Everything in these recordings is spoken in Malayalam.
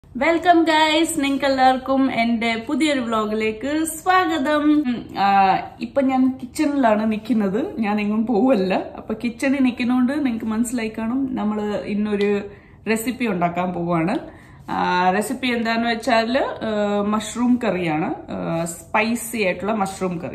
വെൽക്കം ഗൈസ് നിങ്ങൾക്ക് എല്ലാവർക്കും എന്റെ പുതിയൊരു വ്ലോഗിലേക്ക് സ്വാഗതം ഉം, ആ, ഇപ്പൊ ഞാൻ കിച്ചണിലാണ് നിൽക്കുന്നത് ഞാൻ എങ്ങും പോവല്ല അപ്പൊ കിച്ചണിൽ നിൽക്കുന്നോണ്ട് നിങ്ങൾക്ക് മനസ്സിലായി കാണും നമ്മള് ഇന്നൊരു റെസിപ്പി ഉണ്ടാക്കാൻ പോവാണ് റെസിപ്പി എന്താന്ന് വെച്ചാൽ മഷ്റൂം കറിയാണ് സ്പൈസി ആയിട്ടുള്ള മഷ്റൂം കറി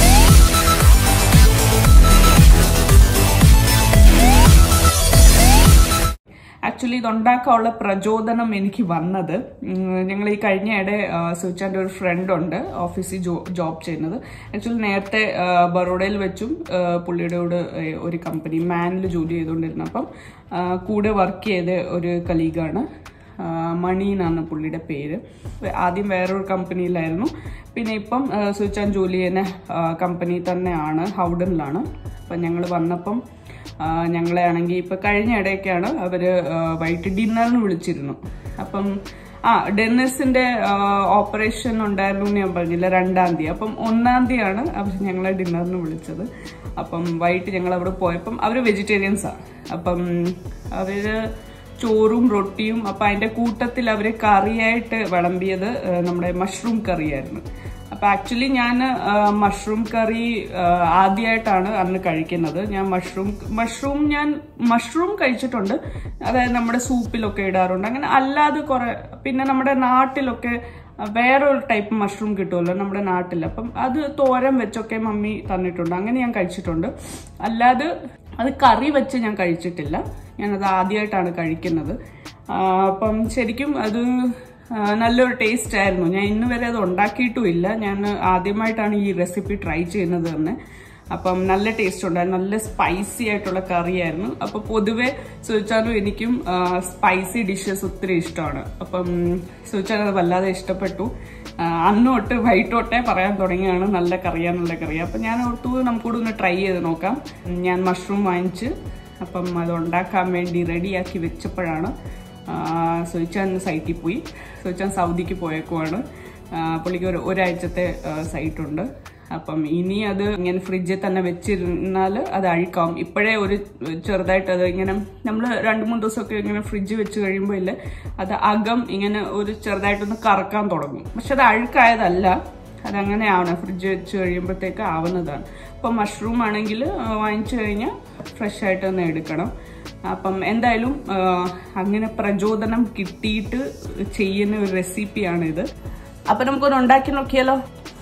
ആക്ച്വലി ഇത് ഉണ്ടാക്കാനുള്ള പ്രചോദനം എനിക്ക് വന്നത് ഞങ്ങൾ ഈ കഴിഞ്ഞ ഇടെ സുച്ചാൻ്റെ ഒരു ഫ്രണ്ട് ഉണ്ട് ഓഫീസിൽ ജോ ജോബ് ചെയ്യുന്നത് ആക്ച്വലി നേരത്തെ ആ, ബറോഡയിൽ വെച്ചും ആ, പുള്ളിയുടെ കൂടെ ഏ, ഒരു കമ്പനി മാനിൽ ജോലി ചെയ്തുകൊണ്ടിരുന്നപ്പം ആ, കൂടെ വർക്ക് ചെയ്ത ഒരു കലീഗാണ് ആ, മണി എന്നാണ് പുള്ളിയുടെ പേര് ആദ്യം വേറൊരു കമ്പനിയിലായിരുന്നു പിന്നെ ഇപ്പം ആ, സുച്ചാൻ ജോലി ചെയ്യുന്ന കമ്പനി തന്നെയാണ് ഹൗഡനിലാണ് അപ്പം ഞങ്ങൾ വന്നപ്പം ആ, ഞങ്ങളെ ആണെങ്കിൽ ഇപ്പൊ കഴിഞ്ഞ ഇടയ്ക്കാണ് അവര് ആ, വൈകിട്ട് ഡിന്നറിന് വിളിച്ചിരുന്നു അപ്പം ആ ഡെന്നിസിന്റെ ഓപ്പറേഷൻ ഉണ്ടായിരുന്നു എന്ന് ഞാൻ പറഞ്ഞില്ല രണ്ടാം തീയതി അപ്പം ഒന്നാം തീയതിയാണ് അവർ ഞങ്ങളെ ഡിന്നറിന് വിളിച്ചത് അപ്പം വൈകിട്ട് ഞങ്ങൾ അവിടെ പോയപ്പം അവര് വെജിറ്റേറിയൻസാണ് അപ്പം അവര് ചോറും റൊട്ടിയും അപ്പം അതിന്റെ കൂട്ടത്തിൽ അവര് കറിയായിട്ട് വിളമ്പിയത് ആ, നമ്മുടെ മഷ്റൂം കറിയായിരുന്നു അപ്പൊ ആക്ച്വലി ഞാൻ മഷ്റൂം കറി ആദ്യമായിട്ടാണ് അന്ന് കഴിക്കുന്നത് ഞാൻ മഷ്റൂം മഷ്റൂം ഞാൻ മഷ്റൂം കഴിച്ചിട്ടുണ്ട് അതായത് നമ്മുടെ സൂപ്പിലൊക്കെ ഇടാറുണ്ട് അങ്ങനെ അല്ലാതെ കുറെ പിന്നെ നമ്മുടെ നാട്ടിലൊക്കെ വേറൊരു ടൈപ്പ് മഷ്റൂം കിട്ടുമല്ലോ നമ്മുടെ നാട്ടിൽ അപ്പം അത് തോരൻ വെച്ചൊക്കെ മമ്മി തന്നിട്ടുണ്ട് അങ്ങനെ ഞാൻ കഴിച്ചിട്ടുണ്ട് അല്ലാതെ അത് കറി വെച്ച് ഞാൻ കഴിച്ചിട്ടില്ല ഞാനത് ആദ്യമായിട്ടാണ് കഴിക്കുന്നത് ആ, അപ്പം ശരിക്കും അത് ആ, നല്ലൊരു ടേസ്റ്റ് ആയിരുന്നു ഞാൻ ഇന്ന് വരെ അത് ഉണ്ടാക്കിയിട്ടുമില്ല ഞാൻ ആദ്യമായിട്ടാണ് ഈ റെസിപ്പി ട്രൈ ചെയ്യുന്നത് തന്നെ അപ്പം നല്ല ടേസ്റ്റ് ഉണ്ടായിരുന്നു നല്ല സ്പൈസി ആയിട്ടുള്ള കറിയായിരുന്നു അപ്പൊ പൊതുവെ സുചാനും എനിക്കും സ്പൈസി ഡിഷസ് ഒത്തിരി ഇഷ്ടമാണ് അപ്പം സുചാൻ അത് വല്ലാതെ ഇഷ്ടപ്പെട്ടു ആ, അന്ന് തൊട്ട് വൈകിട്ട് തൊട്ടേ പറയാൻ തുടങ്ങിയാണ് നല്ല കറിയാ നല്ല കറിയാ അപ്പം ഞാൻ ഓർത്തു നമുക്കൂടെ ഒന്ന് ട്രൈ ചെയ്ത് നോക്കാം ഞാൻ മഷ്റൂം വാങ്ങിച്ച് അപ്പം അത് ഉണ്ടാക്കാൻ വേണ്ടി റെഡിയാക്കി വെച്ചപ്പോഴാണ് സുയിച്ചാൻ സൈറ്റിൽ പോയി സുയിച്ചാൻ സൗദിക്ക് പോയേക്കുവാണ് ആ, പുള്ളിക്ക് ഒരു ഒരാഴ്ചത്തെ സൈറ്റ് ഉണ്ട് അപ്പം ഇനി അത് ഇങ്ങനെ ഫ്രിഡ്ജിൽ തന്നെ വെച്ചിരുന്നാൽ അത് അഴുക്കാവും ഇപ്പോഴേ ഒരു ചെറുതായിട്ട് അത് ഇങ്ങനെ നമ്മൾ രണ്ട് മൂന്ന് ദിവസമൊക്കെ ഇങ്ങനെ ഫ്രിഡ്ജ് വെച്ച് കഴിയുമ്പോൾ ഇല്ലേ അത് അകം ഇങ്ങനെ ഒരു ചെറുതായിട്ടൊന്ന് കറക്കാൻ തുടങ്ങും പക്ഷെ അത് അഴുക്കായതല്ല അതങ്ങനെയാണ് ഫ്രിഡ്ജ് വെച്ച് കഴിയുമ്പോഴത്തേക്ക് ആവുന്നതാണ് അപ്പം മഷ്റൂം ആണെങ്കിൽ വാങ്ങിച്ചു കഴിഞ്ഞാൽ ഫ്രഷ് ആയിട്ട് തന്നെ എടുക്കണം അപ്പം എന്തായാലും ആ, അങ്ങനെ പ്രചോദനം കിട്ടിയിട്ട് ചെയ്യുന്ന ഒരു റെസിപ്പിയാണിത് അപ്പം നമുക്കൊന്ന് ഉണ്ടാക്കി നോക്കിയാലോ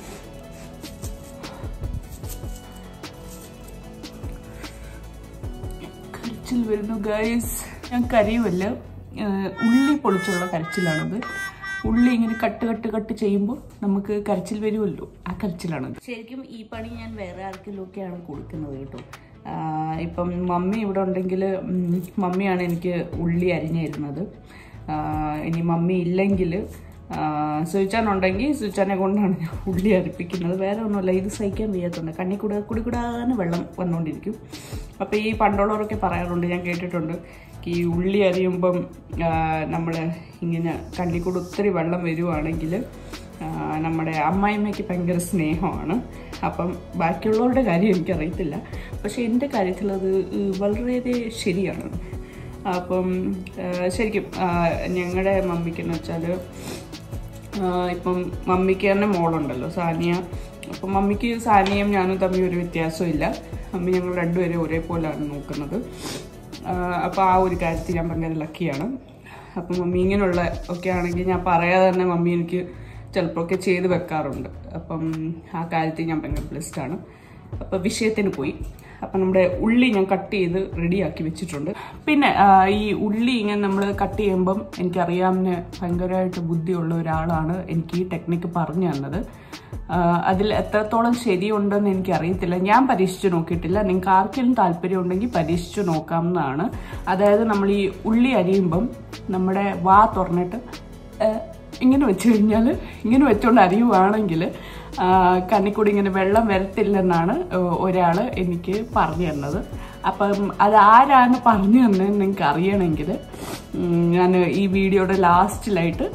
കരച്ചിൽ വരുന്നു ഗൈസ് ഞാൻ കരയുമല്ല ഏഹ് ഉള്ളി പൊളിച്ചുള്ള കരച്ചിലാണത് ഉള്ളി ഇങ്ങനെ കട്ട് കട്ട് കട്ട് ചെയ്യുമ്പോൾ നമുക്ക് കരച്ചിൽ വരുമല്ലോ ആ കരച്ചിലാണത് ശരിക്കും ഈ പണി ഞാൻ വേറെ ആർക്കെങ്കിലുമൊക്കെയാണ് കൊടുക്കുന്നത് കേട്ടോ ആഹ് ഇപ്പം മമ്മി ഇവിടെ ഉണ്ടെങ്കിൽ മമ്മിയാണ് എനിക്ക് ഉള്ളി അരിഞ്ഞു തരുന്നത് ആഹ് ഇനി മമ്മി ഇല്ലെങ്കിൽ സുവിച്ചാനുണ്ടെങ്കിൽ സുവിച്ചാനെ കൊണ്ടാണ് ഞാൻ ഉള്ളി അരിപ്പിക്കുന്നത് വേറെ ഒന്നുമല്ല ഇത് സഹിക്കാൻ വയ്യാത്തതുണ്ട് കണ്ണി കൂടെ കുടി കൂടാന്ന് വെള്ളം വന്നുകൊണ്ടിരിക്കും അപ്പോൾ ഈ പണ്ടുള്ളവരൊക്കെ പറയാറുണ്ട് ഞാൻ കേട്ടിട്ടുണ്ട് ഈ ഉള്ളി അരിയുമ്പം നമ്മൾ ഇങ്ങനെ കണ്ണിൽ കൂടെ ഒത്തിരി വെള്ളം വരുവാണെങ്കിൽ നമ്മുടെ അമ്മായിമ്മയ്ക്ക് ഭയങ്കര സ്നേഹമാണ് അപ്പം ബാക്കിയുള്ളവരുടെ കാര്യം എനിക്കറിയത്തില്ല പക്ഷെ എൻ്റെ കാര്യത്തിൽ അത് വളരെ ശരിയാണ് അപ്പം ആ, ശരിക്കും ഞങ്ങളുടെ മമ്മിക്കെന്ന് വെച്ചാൽ ഇപ്പം മമ്മിക്ക് തന്നെ മോളുണ്ടല്ലോ സാനിയ അപ്പം മമ്മിക്ക് സാനിയും ഞാനും തമ്മിൽ ഒരു വ്യത്യാസമില്ല മമ്മി ഞങ്ങൾ രണ്ടുപേരും ഒരേപോലെയാണ് നോക്കുന്നത് അപ്പോൾ ആ ഒരു കാര്യത്തിൽ ഞാൻ ഭയങ്കര ലക്കിയാണ് അപ്പം മമ്മി ഇങ്ങനെയുള്ള ഒക്കെ ആണെങ്കിൽ ഞാൻ പറയാതെ തന്നെ മമ്മി എനിക്ക് ചിലപ്പോഴൊക്കെ ചെയ്ത് വെക്കാറുണ്ട് അപ്പം ആ കാര്യത്തിൽ ഞാൻ ഭയങ്കര ബ്ലെസ്ഡ് ആണ് അപ്പം വിഷയത്തിന് പോയി അപ്പം നമ്മുടെ ഉള്ളി ഞാൻ കട്ട് ചെയ്ത് റെഡിയാക്കി വെച്ചിട്ടുണ്ട് പിന്നെ ആ, ഈ ഉള്ളി ഇങ്ങനെ നമ്മൾ കട്ട് ചെയ്യുമ്പം എനിക്കറിയാവുന്ന ഭയങ്കരമായിട്ട് ബുദ്ധിയുള്ള ഒരാളാണ് എനിക്ക് ഈ ടെക്നിക്ക് പറഞ്ഞു തന്നത് ആ, അതിൽ എത്രത്തോളം ശരിയുണ്ടെന്ന് എനിക്കറിയത്തില്ല ഞാൻ പരീക്ഷിച്ച് നോക്കിയിട്ടില്ല നിങ്ങൾക്ക് ആർക്കെങ്കിലും താല്പര്യം ഉണ്ടെങ്കിൽ പരീക്ഷിച്ച് നോക്കാവുന്നതാണ് അതായത് നമ്മൾ ഈ ഉള്ളി അരിയുമ്പം നമ്മുടെ വാ തുറന്നിട്ട് ആ, ഇങ്ങനെ വെച്ച് കഴിഞ്ഞാൽ ഇങ്ങനെ വെച്ചുകൊണ്ട് അരിയുവാണെങ്കിൽ കണ്ണിക്കൂടി ഇങ്ങനെ വെള്ളം വരത്തില്ലെന്നാണ് ഒരാൾ എനിക്ക് പറഞ്ഞു തന്നത് അപ്പം അത് ആരാണ് പറഞ്ഞു തന്നതെന്ന് നിങ്ങൾക്ക് അറിയണമെങ്കിൽ ഞാൻ ഈ വീഡിയോയുടെ ലാസ്റ്റിലായിട്ട്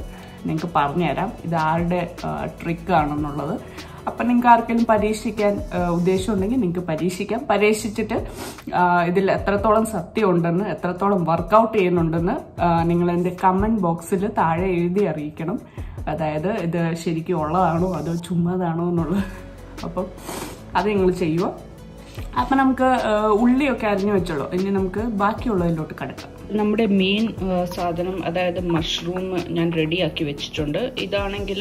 നിങ്ങൾക്ക് പറഞ്ഞുതരാം ഇത് ആരുടെ ട്രിക്കാണെന്നുള്ളത് അപ്പം നിങ്ങൾക്ക് ആർക്കെങ്കിലും പരീക്ഷിക്കാൻ ആ, ഉദ്ദേശമുണ്ടെങ്കിൽ നിങ്ങൾക്ക് പരീക്ഷിക്കാം പരീക്ഷിച്ചിട്ട് ആ, ഇതിൽ എത്രത്തോളം സത്യം ഉണ്ടെന്ന് എത്രത്തോളം വർക്കൗട്ട് ചെയ്യുന്നുണ്ടെന്ന് ആ, നിങ്ങൾ എൻ്റെ കമൻറ്റ് ബോക്സിൽ താഴെ എഴുതി അറിയിക്കണം അതായത് ഇത് ശരിക്കും ഉള്ളതാണോ അതോ ചുമ്മാതാണോ എന്നുള്ളത് അപ്പം അത് നിങ്ങൾ ചെയ്യുക അപ്പം നമുക്ക് ആ, ഉള്ളിയൊക്കെ അരിഞ്ഞു വെച്ചോളൂ ഇനി നമുക്ക് ബാക്കിയുള്ളതിലോട്ട് കിടക്കാം നമ്മുടെ മെയിൻ സാധനം അതായത് മഷ്റൂം ഞാൻ റെഡിയാക്കി വെച്ചിട്ടുണ്ട് ഇതാണെങ്കിൽ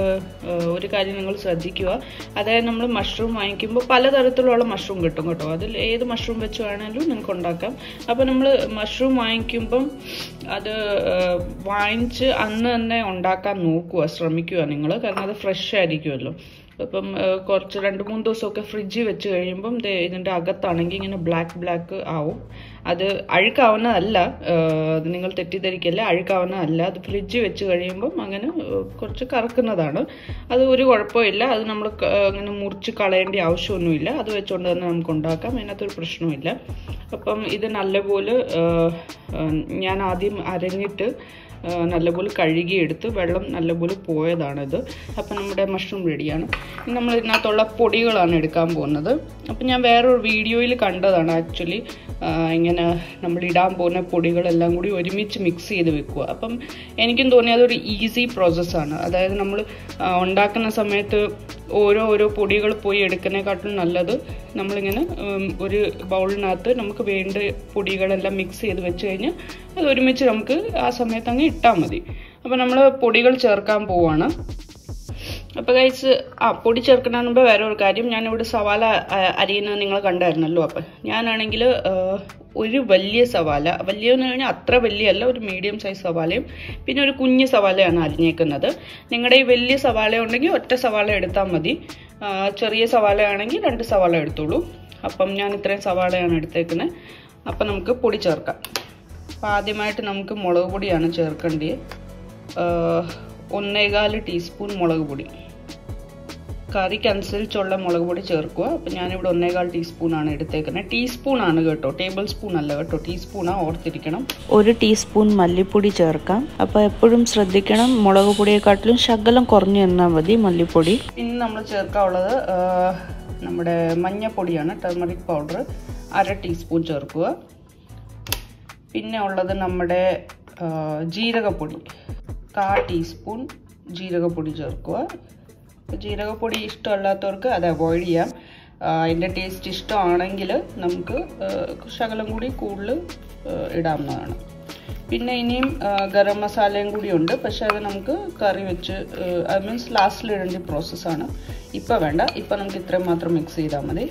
ഒരു കാര്യം നിങ്ങൾ ശ്രദ്ധിക്കുക അതായത് നമ്മൾ മഷ്റൂം വാങ്ങിക്കുമ്പോൾ പലതരത്തിലുള്ള മഷ്റൂം കിട്ടും കേട്ടോ അതിൽ ഏത് മഷ്റൂം വെച്ച് വേണമെങ്കിലും നിങ്ങൾക്ക് ഉണ്ടാക്കാം അപ്പോൾ നമ്മൾ മഷ്റൂം വാങ്ങിക്കുമ്പം അത് ആ, വാങ്ങിച്ച് അന്ന് തന്നെ ഉണ്ടാക്കാൻ നോക്കുക ശ്രമിക്കുക നിങ്ങൾ കാരണം അത് ഫ്രഷ് ആയിരിക്കുമല്ലോ അപ്പം ആ, കുറച്ച് രണ്ട് മൂന്ന് ദിവസമൊക്കെ ഫ്രിഡ്ജിൽ വെച്ച് കഴിയുമ്പം ദേ ഇതിൻ്റെ അകത്താണെങ്കിൽ ഇങ്ങനെ ബ്ലാക്ക് ബ്ലാക്ക് ആവും അത് അഴുക്കാവുന്നതല്ല ആ, അത് നിങ്ങൾ തെറ്റിദ്ധരിക്കല്ല അഴുക്കാവുന്നതല്ല അത് ഫ്രിഡ്ജിൽ വെച്ച് കഴിയുമ്പം അങ്ങനെ ആ, കുറച്ച് കറക്കുന്നതാണ് അത് ഒരു കുഴപ്പമില്ല അത് നമ്മൾ ക- അങ്ങനെ മുറിച്ച് കളയേണ്ട ആവശ്യമൊന്നുമില്ല അത് വെച്ചുകൊണ്ട് തന്നെ നമുക്ക് ഉണ്ടാക്കാം അതിനകത്തൊരു പ്രശ്നമില്ല അപ്പം ഇത് നല്ലപോലെ ആ, ആ, ഞാൻ ആദ്യം അരഞ്ഞിട്ട് ആ, നല്ലപോലെ കഴുകിയെടുത്ത് വെള്ളം നല്ലപോലെ പോയതാണിത് അപ്പം നമ്മുടെ മഷ്റൂം റെഡിയാണ് ഇനി നമ്മൾ ഇതിനകത്തുള്ള പൊടികളാണ് എടുക്കാൻ പോകുന്നത് അപ്പം ഞാൻ വേറൊരു വീഡിയോയിൽ കണ്ടതാണ് ആക്ച്വലി ഇങ്ങനെ നമ്മൾ ഇടാൻ പോകുന്ന പൊടികളെല്ലാം കൂടി ഒരുമിച്ച് മിക്സ് ചെയ്ത് വെക്കുക അപ്പം എനിക്കും തോന്നി അതൊരു ഈസി പ്രോസസ്സാണ് അതായത് നമ്മൾ ഉണ്ടാക്കുന്ന സമയത്ത് ഓരോ ഓരോ പൊടികൾ പോയി എടുക്കുന്നതിനെക്കാട്ടും നല്ലത് നമ്മളിങ്ങനെ ഉം, ഒരു ബൗളിനകത്ത് നമുക്ക് വേണ്ട പൊടികളെല്ലാം മിക്സ് ചെയ്ത് വെച്ച് കഴിഞ്ഞാൽ അത് ഒരുമിച്ച് നമുക്ക് ആ സമയത്ത് അങ്ങ് ഇട്ടാൽ മതി അപ്പോൾ നമ്മൾ പൊടികൾ ചേർക്കാൻ പോവാണ് അപ്പോൾ കഴിച്ച് ആ പൊടി ചേർക്കുന്നതിന് മുമ്പ് വേറെ ഒരു കാര്യം ഞാനിവിടെ സവാല ആ, അരിയുന്നത് നിങ്ങൾ കണ്ടായിരുന്നല്ലോ അപ്പം ഞാനാണെങ്കിൽ ഒരു വലിയ സവാല വലിയെന്ന് കഴിഞ്ഞാൽ അത്ര വലിയല്ല ഒരു മീഡിയം സൈസ് സവാലയും പിന്നെ ഒരു കുഞ്ഞ് സവാലയാണ് അരിഞ്ഞേക്കുന്നത് നിങ്ങളുടെ ഈ വലിയ സവാല ഉണ്ടെങ്കിൽ ഒറ്റ സവാല എടുത്താൽ മതി ആ, ചെറിയ സവാല ആണെങ്കിൽ രണ്ട് സവാല എടുത്തോളൂ അപ്പം ഞാൻ ഇത്രയും സവാളയാണ് എടുത്തേക്കുന്നത് അപ്പം നമുക്ക് പൊടി ചേർക്കാം അപ്പം ആദ്യമായിട്ട് നമുക്ക് മുളക് പൊടിയാണ് ചേർക്കേണ്ടത് ആഹ് ഒന്നേകാല് ടീസ്പൂൺ മുളക് പൊടി കറിക്കനുസരിച്ചുള്ള മുളക് പൊടി ചേർക്കുക അപ്പം ഞാനിവിടെ ഒന്നേകാൽ ടീസ്പൂണാണ് എടുത്തേക്കുന്നത് ടീസ്പൂണാണ് കേട്ടോ ടേബിൾ സ്പൂൺ അല്ല കേട്ടോ ടീസ്പൂണാണ് ഓർത്തിരിക്കണം ഒരു ടീസ്പൂൺ മല്ലിപ്പൊടി ചേർക്കാം അപ്പോൾ എപ്പോഴും ശ്രദ്ധിക്കണം മുളക് പൊടിയെക്കാട്ടിലും ശകലം കുറഞ്ഞു തന്നാൽ മതി മല്ലിപ്പൊടി പിന്നെ നമ്മൾ ചേർക്കാനുള്ളത് ആഹ് നമ്മുടെ മഞ്ഞപ്പൊടിയാണ് ടർമറിക് പൗഡർ അര ടീസ്പൂൺ ചേർക്കുക പിന്നെ ഉള്ളത് നമ്മുടെ ആഹ് ജീരകപ്പൊടി കാ ടീസ്പൂൺ ജീരകപ്പൊടി ചേർക്കുക അപ്പോൾ ജീരകപ്പൊടി ഇഷ്ടമല്ലാത്തവർക്ക് അത് അവോയ്ഡ് ചെയ്യാം ആഹ് അതിൻ്റെ ടേസ്റ്റ് ഇഷ്ടമാണെങ്കിൽ നമുക്ക് ആഹ് ശകലം കൂടി കൂടുതൽ ആഹ് ഇടാവുന്നതാണ് പിന്നെ ഇനിയും ആ, ഗരം മസാലയും കൂടി ഉണ്ട് പക്ഷെ അത് നമുക്ക് കറി വെച്ച് ഐ മീൻസ് ലാസ്റ്റിൽ ഇടേണ്ട പ്രോസസ്സാണ് ഇപ്പം വേണ്ട ഇപ്പം നമുക്ക് ഇത്രയും മാത്രം മിക്സ് ചെയ്താൽ മതി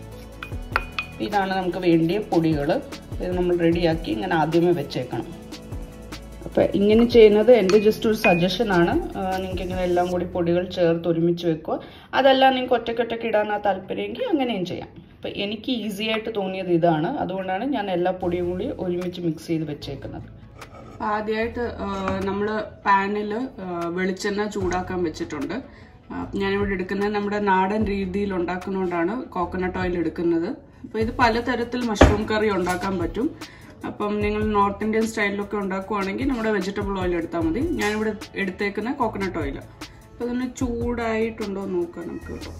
ഇതാണ് നമുക്ക് വേണ്ടിയ പൊടികൾ ഇത് നമ്മൾ റെഡിയാക്കി ഇങ്ങനെ ആദ്യമേ വെച്ചേക്കണം അപ്പം ഇങ്ങനെ ചെയ്യുന്നത് എൻ്റെ ജസ്റ്റ് ഒരു സജഷനാണ് നിങ്ങൾക്ക് ഇങ്ങനെ എല്ലാം കൂടി പൊടികൾ ചേർത്ത് ഒരുമിച്ച് വെക്കുക അതല്ല നിങ്ങൾക്ക് ഒറ്റയ്ക്കൊറ്റയ്ക്ക് ഇടാനാ താല്പര്യമെങ്കിൽ അങ്ങനെയും ചെയ്യാം അപ്പം എനിക്ക് ഈസി ആയിട്ട് തോന്നിയത് ഇതാണ് അതുകൊണ്ടാണ് ഞാൻ എല്ലാ പൊടിയും കൂടി ഒരുമിച്ച് മിക്സ് ചെയ്ത് വെച്ചേക്കുന്നത് ആദ്യമായിട്ട് നമ്മൾ പാനിൽ വെളിച്ചെണ്ണ ചൂടാക്കാൻ വെച്ചിട്ടുണ്ട് ആ, ഞാനിവിടെ എടുക്കുന്നത് നമ്മുടെ നാടൻ രീതിയിൽ ഉണ്ടാക്കുന്നതുകൊണ്ടാണ് കോക്കനട്ട് ഓയിൽ എടുക്കുന്നത് അപ്പോൾ ഇത് പലതരത്തിൽ മഷ്റൂം കറി ഉണ്ടാക്കാൻ പറ്റും അപ്പം നിങ്ങൾ നോർത്ത് ഇന്ത്യൻ സ്റ്റൈലിലൊക്കെ ഉണ്ടാക്കുവാണെങ്കിൽ നമ്മുടെ വെജിറ്റബിൾ ഓയിൽ എടുത്താൽ മതി ഞാനിവിടെ എടുത്തേക്കുന്ന കോക്കനട്ട് ഓയിൽ അപ്പോൾ അതൊന്ന് ചൂടായിട്ടുണ്ടോ എന്ന് നോക്കാം നമുക്ക് കേട്ടോ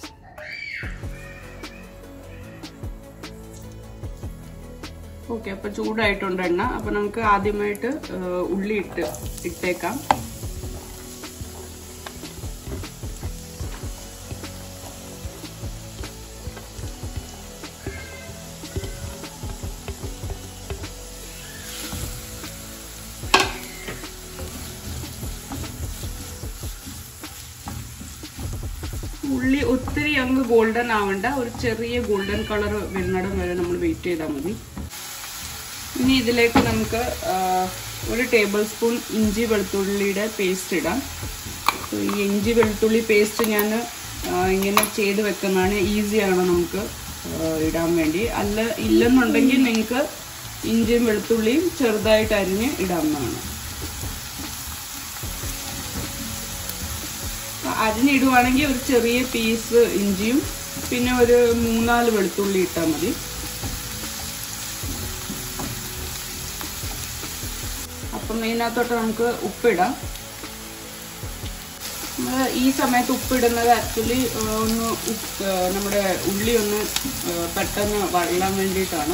ഓക്കെ അപ്പോൾ ചൂടായിട്ടുണ്ട് എണ്ണ അപ്പോൾ നമുക്ക് ആദ്യമായിട്ട് ആ, ഉള്ളി ഇട്ട് ഇട്ടേക്കാം ഉള്ളി ഒത്തിരി അങ്ങ് ഗോൾഡൻ ആവണ്ട ഒരു ചെറിയ ഗോൾഡൻ കളർ വരുന്നിടം വരെ നമ്മൾ വെയിറ്റ് ചെയ്താൽ മതി ഇനി ഇതിലേക്ക് നമുക്ക് ആ, ഒരു ടേബിൾ സ്പൂൺ ഇഞ്ചി വെളുത്തുള്ളിയുടെ പേസ്റ്റ് ഇടാം So, ഈ ഇഞ്ചി വെളുത്തുള്ളി പേസ്റ്റ് ഞാൻ ആ, ഇങ്ങനെ ചെയ്ത് വെക്കുന്നതാണ് ഈസിയാണ് നമുക്ക് ആ, ഇടാൻ വേണ്ടി അല്ല ഇല്ലെന്നുണ്ടെങ്കിൽ നിങ്ങൾക്ക് ഇഞ്ചിയും വെളുത്തുള്ളിയും ചെറുതായിട്ട് അരിഞ്ഞ് ഇടാവുന്നതാണ് അപ്പൊ അരിഞ്ഞിടുവാണെങ്കിൽ ഒരു ചെറിയ പീസ് ഇഞ്ചിയും പിന്നെ ഒരു മൂന്നാല് വെളുത്തുള്ളി ഇട്ടാൽ മതി അപ്പം ഇതിനകത്തോട്ട് നമുക്ക് ഉപ്പിടാം നമ്മൾ ഈ സമയത്ത് ഉപ്പിടുന്നത് ആക്ച്വലി ഒന്ന് ഉപ്പ് ആ, നമ്മുടെ ഉള്ളി ഒന്ന് ആ, പെട്ടെന്ന് വഴലാൻ വേണ്ടിയിട്ടാണ്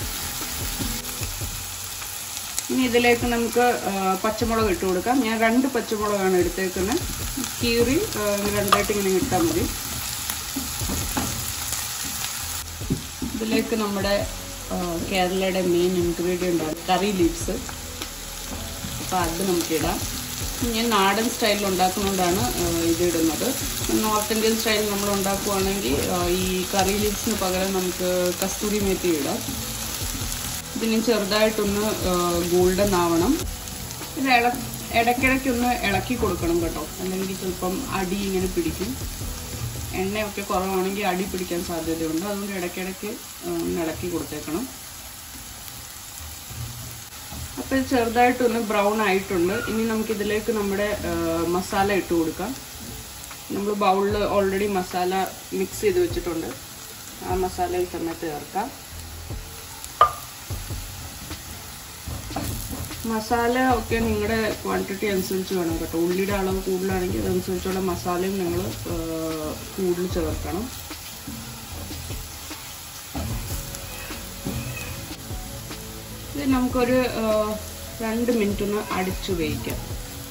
ഇനി ഇതിലേക്ക് നമുക്ക് ആ, പച്ചമുളക് ഇട്ട് കൊടുക്കാം ഞാൻ രണ്ട് പച്ചമുളകാണ് എടുത്തേക്കുന്നത് കീറി ആ, രണ്ടായിട്ട് ഇങ്ങനെ ഇട്ടാൽ മതി ഇതിലേക്ക് നമ്മുടെ ആ, കേരളയുടെ മെയിൻ ഇൻഗ്രീഡിയൻ്റ് ആണ് കറി ലീവ്സ് അപ്പോൾ അത് നമുക്കിടാം ഞാൻ നാടൻ സ്റ്റൈലിൽ ഉണ്ടാക്കുന്നതുകൊണ്ടാണ് ആ, ഇത് ഇടുന്നത് നോർത്ത് ഇന്ത്യൻ സ്റ്റൈലിൽ നമ്മൾ ഉണ്ടാക്കുവാണെങ്കിൽ ആ, ഈ കറി ലീവ്സിന് പകരം നമുക്ക് കസ്തൂരി മേത്തി ഇടാം ഇതിന് ചെറുതായിട്ടൊന്ന് ഗോൾഡൻ ആവണം ഇത് ഇള ഇടയ്ക്കിടയ്ക്കൊന്ന് ഇളക്കി കൊടുക്കണം കേട്ടോ അല്ലെങ്കിൽ ചിലപ്പം അടി ഇങ്ങനെ പിടിക്കും എണ്ണയൊക്കെ കുറവാണെങ്കിൽ അടി പിടിക്കാൻ സാധ്യതയുണ്ട് അതുകൊണ്ട് ഇടയ്ക്കിടയ്ക്ക് ആ, ഒന്ന് ഇളക്കി കൊടുത്തേക്കണം അപ്പോൾ ഇത് ചെറുതായിട്ടൊന്ന് ബ്രൗൺ ആയിട്ടുണ്ട് ഇനി നമുക്കിതിലേക്ക് നമ്മുടെ ആ, മസാല ഇട്ട് കൊടുക്കാം നമ്മൾ ബൗളിൽ ഓൾറെഡി മസാല മിക്സ് ചെയ്ത് വെച്ചിട്ടുണ്ട് ആ മസാല ഈ സമയത്ത് ചേർക്കാം മസാല ഒക്കെ നിങ്ങളുടെ ക്വാണ്ടിറ്റി അനുസരിച്ച് വേണം കേട്ടോ ഉള്ളിയുടെ അളവ് കൂടുതലാണെങ്കിൽ അതനുസരിച്ചുള്ള മസാലയും നിങ്ങൾ കൂടുതൽ ചേർക്കണം ഇത് നമുക്കൊരു ആ, രണ്ട് മിനിറ്റ് ഒന്ന് അടിച്ചു വേവിക്കാം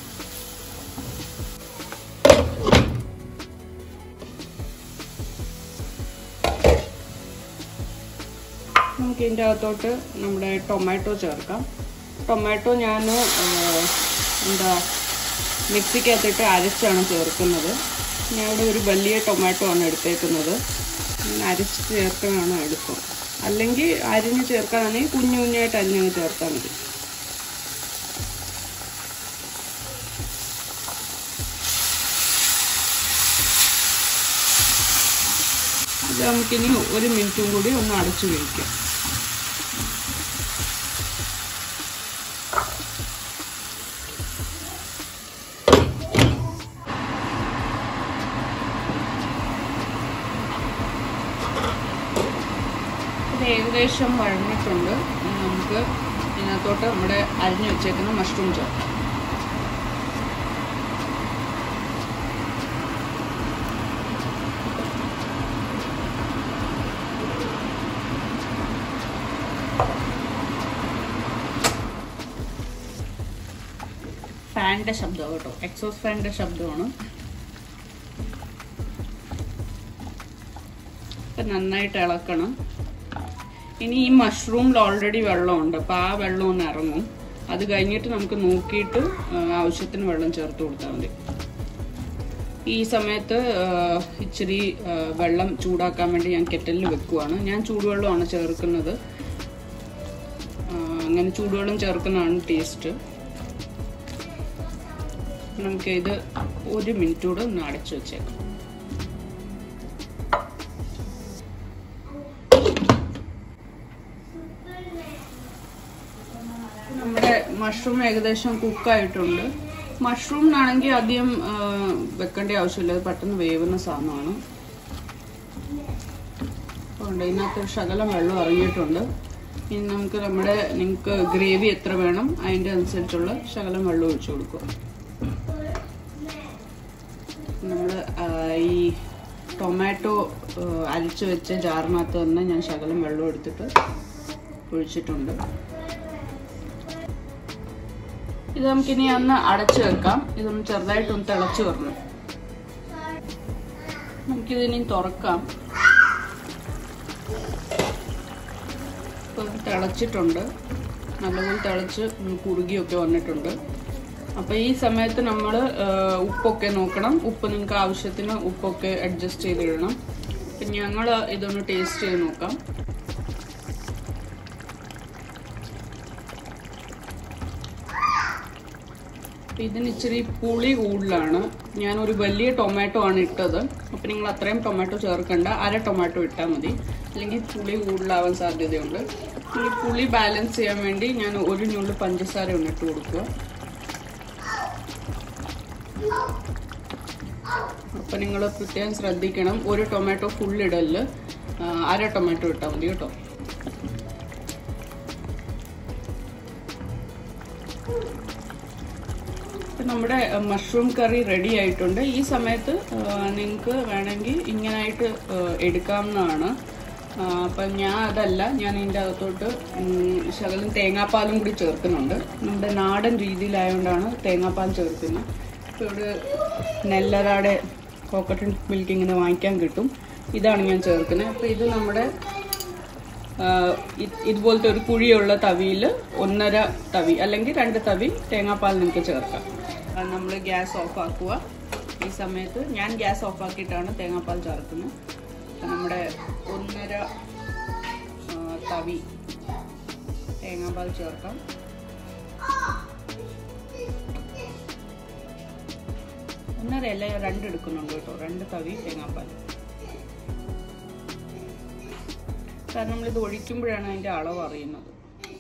നമുക്ക് ഇതിൻ്റെ അകത്തോട്ട് നമ്മുടെ ടൊമാറ്റോ ചേർക്കാം ടൊമാറ്റോ ഞാൻ എന്താ മിക്സിക്കകത്തിട്ട് അരച്ചാണ് ചേർക്കുന്നത് ഞാൻ ഇവിടെ ഒരു വലിയ ടൊമാറ്റോ ആണ് എടുത്തേക്കുന്നത് ഞാൻ അരച്ച് ചേർക്കാനാണ് എളുപ്പം അല്ലെങ്കിൽ അരിഞ്ഞ് ചേർക്കാനാണെങ്കിൽ കുഞ്ഞു കുഞ്ഞായിട്ട് അരിഞ്ഞങ്ങ് ചേർത്താൽ മതി ഇത് നമുക്കിനി ഒരു മിനിറ്റും കൂടി ഒന്ന് അടച്ചു വേവിക്കാം ഇത് ഏകദേശം വഴഞ്ഞിട്ടുണ്ട് ഇനി നമുക്ക് ഇതിനകത്തോട്ട് നമ്മുടെ അരിഞ്ഞു വെച്ചേക്കുന്ന മഷ്റൂം ചേർക്കാം ഫാനിന്റെ ശബ്ദം കേട്ടോ എക്സോസ് ഫാനിന്റെ ശബ്ദമാണ് ഇപ്പൊ നന്നായിട്ട് ഇളക്കണം ഇനി ഈ മഷ്റൂമിൽ ഓൾറെഡി വെള്ളമുണ്ട് അപ്പോൾ ആ വെള്ളം ഒന്ന് ഇറങ്ങും അത് കഴിഞ്ഞിട്ട് നമുക്ക് നോക്കിയിട്ട് ആ, ആവശ്യത്തിന് വെള്ളം ചേർത്ത് കൊടുത്താൽ മതി ഈ സമയത്ത് ആ, ഇച്ചിരി ആ, വെള്ളം ചൂടാക്കാൻ വേണ്ടി ഞാൻ കെറ്റലിൽ വെക്കുവാണ് ഞാൻ ചൂടുവെള്ളമാണ് ചേർക്കുന്നത് ആ, അങ്ങനെ ചൂടുവെള്ളം ചേർക്കുന്നതാണ് ടേസ്റ്റ് നമുക്ക് ഇത് ഒരു മിനിറ്റ് കൂടെ ഒന്ന് അടച്ചു വെച്ചേക്കാം നമ്മുടെ മഷ്റൂം ഏകദേശം കുക്കായിട്ടുണ്ട് മഷ്റൂമിനാണെങ്കിൽ അധികം ആ, വെക്കേണ്ട ആവശ്യമില്ല അത് പെട്ടെന്ന് വേവുന്ന സാധനമാണ് അതുകൊണ്ട് ഇതിനകത്ത് ഒരു ശകലം വെള്ളം ഇറങ്ങിയിട്ടുണ്ട് ഇനി നമുക്ക് നമ്മുടെ നിങ്ങൾക്ക് ഗ്രേവി എത്ര വേണം അതിൻ്റെ അനുസരിച്ചുള്ള ശകലം വെള്ളം ഒഴിച്ചു കൊടുക്കുക നമ്മൾ ഈ ടൊമാറ്റോ അരിച്ചു വെച്ച ജാറിനകത്ത് തന്നെ ഞാൻ ശകലം വെള്ളം എടുത്തിട്ട് ഒഴിച്ചിട്ടുണ്ട് ഇത് നമുക്കിനി ഒന്ന് അടച്ചു വെക്കാം ഇതൊന്ന് ചെറുതായിട്ടൊന്ന് തിളച്ച് വരണം നമുക്കിതിനി തുറക്കാം ഇപ്പൊ ഇത് തിളച്ചിട്ടുണ്ട് നല്ലപോലെ തിളച്ച് ഒന്ന് കുറുകിയൊക്കെ വന്നിട്ടുണ്ട് അപ്പോൾ ഈ സമയത്ത് നമ്മൾ ഉപ്പൊക്കെ നോക്കണം ഉപ്പ് നിങ്ങൾക്ക് ആവശ്യത്തിന് ഉപ്പൊക്കെ അഡ്ജസ്റ്റ് ചെയ്തിടണം അപ്പം ഞങ്ങൾ ഇതൊന്ന് ടേസ്റ്റ് ചെയ്ത് നോക്കാം അപ്പം ഇതിന് ഇച്ചിരി പുളി കൂടുതലാണ് ഞാനൊരു വലിയ ടൊമാറ്റോ ആണ് ഇട്ടത് അപ്പം നിങ്ങൾ അത്രയും ടൊമാറ്റോ ചേർക്കണ്ട അര ടൊമാറ്റോ ഇട്ടാൽ മതി അല്ലെങ്കിൽ പുളി കൂടുതലാവാൻ സാധ്യതയുണ്ട് ഈ പുളി ബാലൻസ് ചെയ്യാൻ വേണ്ടി ഞാൻ ഒരു ഞുള്ളു പഞ്ചസാര ഒന്ന് ഇട്ട് കൊടുക്കുക അപ്പം നിങ്ങൾ പ്രത്യേകം ശ്രദ്ധിക്കണം ഒരു ടൊമാറ്റോ ഫുൾ ഇടല് ആ, അര ടൊമാറ്റോ ഇട്ടാൽ മതി കേട്ടോ അപ്പം നമ്മുടെ മഷ്റൂം കറി റെഡി ആയിട്ടുണ്ട് ഈ സമയത്ത് നിങ്ങൾക്ക് വേണമെങ്കിൽ ഇങ്ങനായിട്ട് ആ, എടുക്കാവുന്നതാണ് ആ, അപ്പം ഞാൻ അതല്ല ഞാൻ ഇതിൻ്റെ അകത്തോട്ട് ഉം, ശകലം തേങ്ങാപ്പാലും കൂടി ചേർക്കുന്നുണ്ട് നമ്മുടെ നാടൻ രീതിയിലായതുകൊണ്ടാണ് തേങ്ങാപ്പാൽ ചേർക്കുന്നത് ഇപ്പോൾ ഇവിടെ നെല്ലറാടെ കോക്കട്ടൺ മിൽക്ക് ഇങ്ങനെ വാങ്ങിക്കാൻ കിട്ടും ഇതാണ് ഞാൻ ചേർക്കുന്നത് അപ്പോൾ ഇത് നമ്മുടെ ആഹ് ഇത് ഇതുപോലത്തെ ഒരു കുഴിയുള്ള തവിയിൽ ഒന്നര തവി അല്ലെങ്കിൽ രണ്ട് തവി തേങ്ങാപ്പാൽ നിങ്ങൾക്ക് ചേർക്കാം നമ്മൾ ഗ്യാസ് ഓഫ് ആക്കുക ഈ സമയത്ത് ഞാൻ ഗ്യാസ് ഓഫ് ആക്കിയിട്ടാണ് തേങ്ങാപ്പാൽ ചേർക്കുന്നത് അപ്പം നമ്മുടെ ഒന്നര ആഹ് തവി തേങ്ങാപ്പാൽ ചേർക്കാം ഒന്നര അല്ല ഞാൻ രണ്ട് എടുക്കുന്നുണ്ട് കേട്ടോ രണ്ട് തവി തേങ്ങാപ്പാൽ കാരണം നമ്മളിത് ഒഴിക്കുമ്പോഴാണ് അതിന്റെ അളവ് അറിയുന്നത്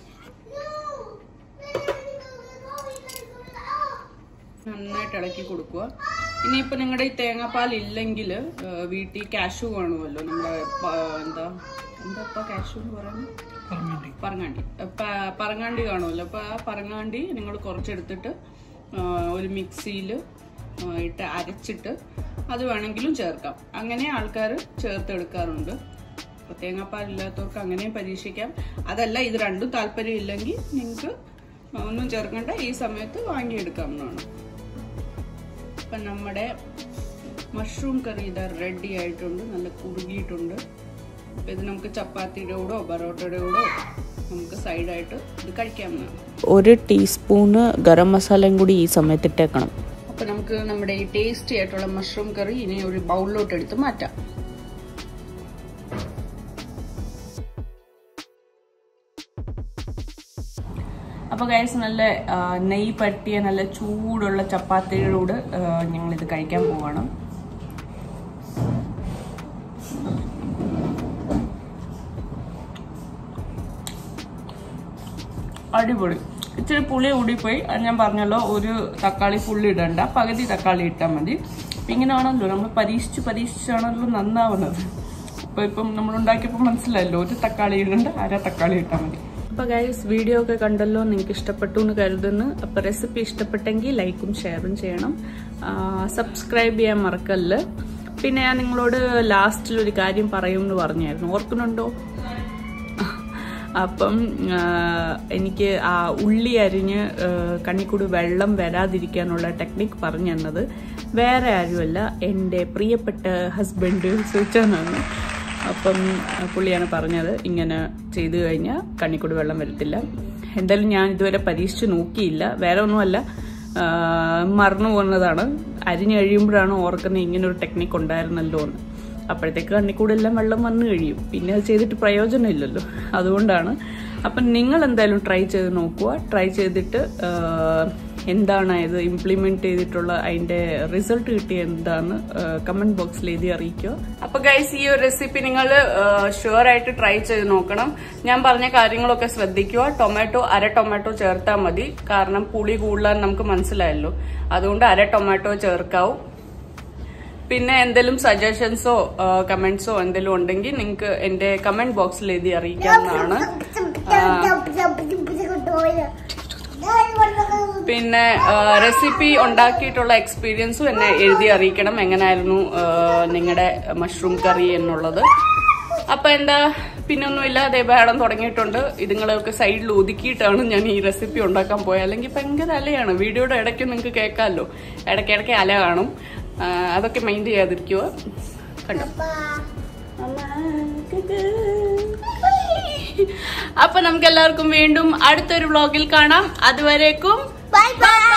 നന്നായിട്ട് ഇളക്കി കൊടുക്കുക ഇനിയിപ്പോ നിങ്ങളുടെ ഈ തേങ്ങാപ്പാൽ ഇല്ലെങ്കിൽ വീട്ടിൽ കാഷു കാണുമല്ലോ നമ്മുടെ പ- എന്താ എന്താ ഇപ്പൊ കാഷു എന്ന് പറയുന്നത് പറങ്ങാണ്ടി പ- പറങ്ങാണ്ടി കാണുമല്ലോ അപ്പൊ ആ പറങ്ങാണ്ടി നിങ്ങൾ കുറച്ചെടുത്തിട്ട് ആ, ഒരു മിക്സിയിൽ ഇട്ട് അരച്ചിട്ട് അത് വേണമെങ്കിലും ചേർക്കാം അങ്ങനെ ആൾക്കാർ ചേർത്തെടുക്കാറുണ്ട് അപ്പൊ തേങ്ങാപ്പാൽ ഇല്ലാത്തവർക്ക് അങ്ങനെയും പരീക്ഷിക്കാം അതല്ല ഇത് രണ്ടും താല്പര്യം ഇല്ലെങ്കിൽ നിങ്ങൾക്ക് ഒന്നും ചേർക്കണ്ട ഈ സമയത്ത് വാങ്ങിയെടുക്കാവുന്നതാണ് അപ്പം നമ്മുടെ മഷ്റൂം കറി ഇതാ റെഡി ആയിട്ടുണ്ട് നല്ല കുറുകിയിട്ടുണ്ട് അപ്പം ഇത് നമുക്ക് ചപ്പാത്തിയുടെ കൂടോ ബറോട്ടയുടെ കൂടോ നമുക്ക് സൈഡായിട്ട് ഇത് കഴിക്കാവുന്നതാണ് ഒരു ടീസ്പൂണ് ഗരം മസാലയും കൂടി ഈ സമയത്ത് ഇട്ടേക്കണം അപ്പം നമുക്ക് നമ്മുടെ ഈ ടേസ്റ്റി ആയിട്ടുള്ള മഷ്റൂം കറി ഇനി ഒരു ബൗളിലോട്ട് എടുത്ത് മാറ്റാം അപ്പൊ ഗൈസ് നല്ല ആ, നെയ്യ് പറ്റിയ നല്ല ചൂടുള്ള ചപ്പാത്തിയോട് ഞങ്ങൾ ഇത് കഴിക്കാൻ പോവാണ് അടിപൊളി ഇച്ചിരി പുളി കൂടിപ്പോയി അത് ഞാൻ പറഞ്ഞല്ലോ ഒരു തക്കാളി പുള്ളി ഇടണ്ട പകുതി തക്കാളി ഇട്ടാൽ മതി അപ്പൊ ഇങ്ങനെയാണല്ലോ നമ്മൾ പരീക്ഷിച്ച് പരീക്ഷിച്ചാണല്ലോ നന്നാവുന്നത് അപ്പൊ ഇപ്പം നമ്മൾ ഉണ്ടാക്കിയപ്പോൾ മനസ്സിലായല്ലോ ഒരു തക്കാളി ഇടണ്ട അര തക്കാളി ഇട്ടാൽ മതി അപ്പൊ ഗൈസ് വീഡിയോ ഒക്കെ കണ്ടല്ലോ നിങ്ങൾക്ക് ഇഷ്ടപ്പെട്ടു എന്ന് കരുതുന്നു അപ്പൊ റെസിപ്പി ഇഷ്ടപ്പെട്ടെങ്കിൽ ലൈക്കും ഷെയറും ചെയ്യണം സബ്സ്ക്രൈബ് ചെയ്യാൻ മറക്കല്ല് പിന്നെ ഞാൻ നിങ്ങളോട് ലാസ്റ്റിൽ ഒരു കാര്യം പറയും എന്ന് പറഞ്ഞായിരുന്നു ഓർക്കുന്നുണ്ടോ അപ്പം ആ, എനിക്ക് ആ ഉള്ളി അരിഞ്ഞ് ആ, കണ്ണിക്കൂടി വെള്ളം വരാതിരിക്കാനുള്ള ടെക്നിക്ക് പറഞ്ഞു തന്നത് വേറെ ആരുമല്ല എൻ്റെ പ്രിയപ്പെട്ട ഹസ്ബൻഡ് സുച്ചാനാണ് അപ്പം ആ, പുള്ളിയാണ് പറഞ്ഞത് ഇങ്ങനെ ചെയ്തു കഴിഞ്ഞാൽ കണ്ണിക്കൂടി വെള്ളം വരത്തില്ല എന്തായാലും ഞാൻ ഇതുവരെ പരീക്ഷിച്ച് നോക്കിയില്ല വേറെ ഒന്നുമല്ല ആ, മറന്നു പോകുന്നതാണ് അരിഞ്ഞ് കഴിയുമ്പോഴാണ് ഓർക്കുന്നത് ഇങ്ങനെ ഒരു ടെക്നിക്ക് ഉണ്ടായിരുന്നല്ലോ എന്ന് അപ്പോഴത്തേക്ക് കണ്ണിക്കൂടെല്ലാം വെള്ളം വന്നു കഴിയും പിന്നെ അത് ചെയ്തിട്ട് പ്രയോജനമില്ലല്ലോ അതുകൊണ്ടാണ് അപ്പം നിങ്ങൾ എന്തായാലും ട്രൈ ചെയ്ത് നോക്കുക ട്രൈ ചെയ്തിട്ട് ആ, എന്താണ് ഇത് ഇംപ്ലിമെന്റ് ചെയ്തിട്ടുള്ള അതിന്റെ റിസൾട്ട് കിട്ടിയ എന്താന്ന് കമന്റ് ബോക്സിൽ എഴുതി അറിയിക്കുക അപ്പൊ ഗൈസ് ഈ ഒരു റെസിപ്പി നിങ്ങൾ ഷുവർ ആയിട്ട് ട്രൈ ചെയ്ത് നോക്കണം ഞാൻ പറഞ്ഞ കാര്യങ്ങളൊക്കെ ശ്രദ്ധിക്കുക ടൊമാറ്റോ അര ടൊമാറ്റോ ചേർത്താൽ മതി കാരണം പുളി കൂടുതലാൻ നമുക്ക് മനസ്സിലായല്ലോ അതുകൊണ്ട് അര ടൊമാറ്റോ ചേർക്കാവും പിന്നെ എന്തെങ്കിലും സജഷൻസോ കമന്റ്സോ എന്തെങ്കിലും ഉണ്ടെങ്കിൽ നിങ്ങൾക്ക് എന്റെ കമന്റ് ബോക്സിൽ എഴുതി അറിയിക്കാവുന്നതാണ് പിന്നെ റെസിപ്പി ഉണ്ടാക്കിയിട്ടുള്ള എക്സ്പീരിയൻസും എന്നെ എഴുതി അറിയിക്കണം എങ്ങനെയായിരുന്നു നിങ്ങളുടെ മഷ്റൂം കറി എന്നുള്ളത് അപ്പൊ എന്താ പിന്നൊന്നുമില്ല അതേ ബേളം തുടങ്ങിയിട്ടുണ്ട് ഇതുങ്ങളെയൊക്കെ സൈഡിൽ ഒതുക്കിയിട്ടാണ് ഞാൻ ഈ റെസിപ്പി ഉണ്ടാക്കാൻ പോയത് അല്ലെങ്കിൽ ഭയങ്കര അലയാണ് വീഡിയോയുടെ ഇടയ്ക്ക് നിങ്ങൾക്ക് കേൾക്കാമല്ലോ ഇടയ്ക്കിടയ്ക്ക് അല കാണും ആ, അതൊക്കെ മൈൻഡ് ചെയ്യാതിരിക്കുക കണ്ടോ അപ്പൊ നമുക്ക് എല്ലാവർക്കും വീണ്ടും അടുത്തൊരു വ്ളോഗിൽ കാണാം അതുവരേക്കും Bye bye.